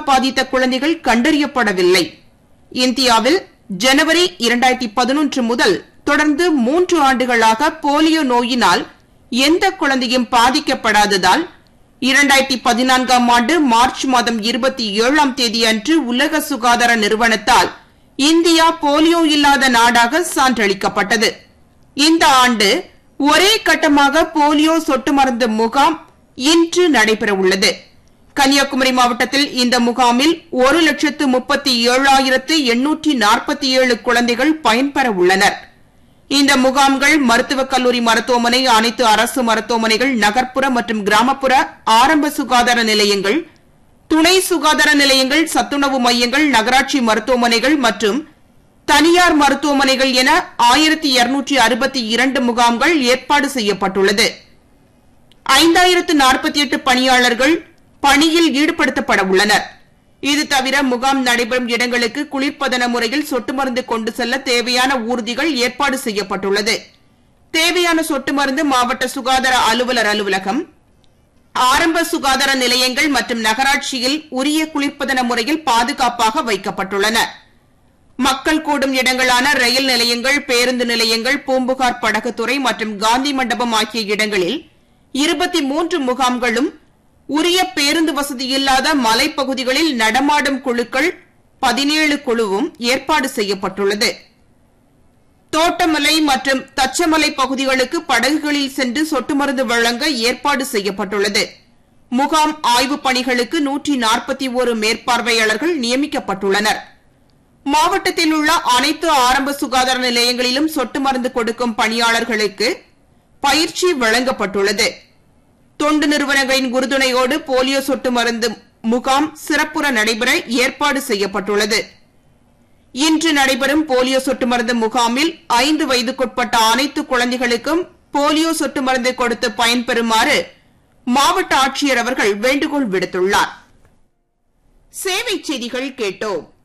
பாதித்த குழந்தைகள் கண்டறியப்படவில்லை இந்தியாவில் ஜனவரி இரண்டாயிரத்தி பதினொன்று முதல் தொடர்ந்து மூன்று ஆண்டுகளாக போலியோ நோயினால் எந்த குழந்தையும் பாதிக்கப்படாததால் இரண்டாயிரத்தி பதினான்காம் ஆண்டு மார்ச் மாதம் இருபத்தி ஏழாம் தேதி அன்று உலக சுகாதார நிறுவனத்தால் இந்தியா போலியோ இல்லாத நாடாக சான்றளிக்கப்பட்டது இந்த ஆண்டு ஒரே கட்டமாக போலியோ சொட்டு மருந்து முகாம் இன்று நடைபெறவுள்ளது கன்னியாகுமரி மாவட்டத்தில் இந்த முகாமில் ஒரு லட்சத்து முப்பத்தி ஏழாயிரத்து எண்ணூற்றி நாற்பத்தி ஏழு குழந்தைகள் பயன்பெற உள்ளனர் இந்த முகாம்கள் மருத்துவக் கல்லூரி மருத்துவமனை அனைத்து அரசு மருத்துவமனைகள் நகர்ப்புற மற்றும் கிராமப்புற ஆரம்ப சுகாதார நிலையங்கள் துணை சுகாதார நிலையங்கள் சத்துணவு மையங்கள் நகராட்சி மருத்துவமனைகள் மற்றும் தனியார் மருத்துவமனைகள் என ஆயிரத்தி இருநூற்றி அறுபத்தி இரண்டு முகாம்கள் ஏற்பாடு செய்யப்பட்டுள்ளது ஐந்தாயிரத்து நாற்பத்தி எட்டு பணியாளர்கள் பணியில் ஈடுபடுத்தப்பட உள்ளனர் இது தவிர முகாம் நடைபெறும் இடங்களுக்கு குளிர்பதன முறையில் சொட்டு மருந்து கொண்டு செல்ல தேவையான ஊர்திகள் ஏற்பாடு செய்யப்பட்டுள்ளது தேவையான சொட்டு மருந்து மாவட்ட சுகாதார அலுவலர் அலுவலகம் ஆரம்ப சுகாதார நிலையங்கள் மற்றும் நகராட்சியில் உரிய குளிர்பதன முறையில் பாதுகாப்பாக வைக்கப்பட்டுள்ளன மக்கள் கூடும் இடங்களான ரயில் நிலையங்கள் பேருந்து நிலையங்கள் பூம்புகார் படகுத்துறை மற்றும் காந்தி மண்டபம் ஆகிய இடங்களில் இருபத்தி மூன்று முகாம்களும் உரிய பேருந்து வசதி இல்லாத மலைப்பகுதிகளில் நடமாடும் குழுக்கள் பதினேழு குழுவும் ஏற்பாடு செய்யப்பட்டுள்ளது தோட்டமலை மற்றும் தச்சமலை பகுதிகளுக்கு படகுகளில் சென்று சொட்டு மருந்து வழங்க ஏற்பாடு செய்யப்பட்டுள்ளது முகாம் ஆய்வுப் பணிகளுக்கு நூற்றி நாற்பத்தி ஒரு மேற்பார்வையாளர்கள் நியமிக்கப்பட்டுள்ளனர் மாவட்டத்தில் உள்ள அனைத்து ஆரம்ப சுகாதார நிலையங்களிலும் சொட்டு மருந்து கொடுக்கும் பணியாளர்களுக்கு பயிற்சி வழங்கப்பட்டுள்ளது தொண்டு நிறுவனங்களின் உறுதுணையோடு போலியோ சொட்டு மருந்து முகாம் சிறப்புற நடைபெற ஏற்பாடு செய்யப்பட்டுள்ளது இன்று நடைபெறும் போலியோ சொட்டு மருந்து முகாமில் ஐந்து வயதுக்குட்பட்ட அனைத்து குழந்தைகளுக்கும் போலியோ சொட்டு மருந்தை கொடுத்து பயன்பெறுமாறு மாவட்ட ஆட்சியர் அவர்கள் வேண்டுகோள் விடுத்துள்ளார் சேவை செய்திகள் கேட்டோம்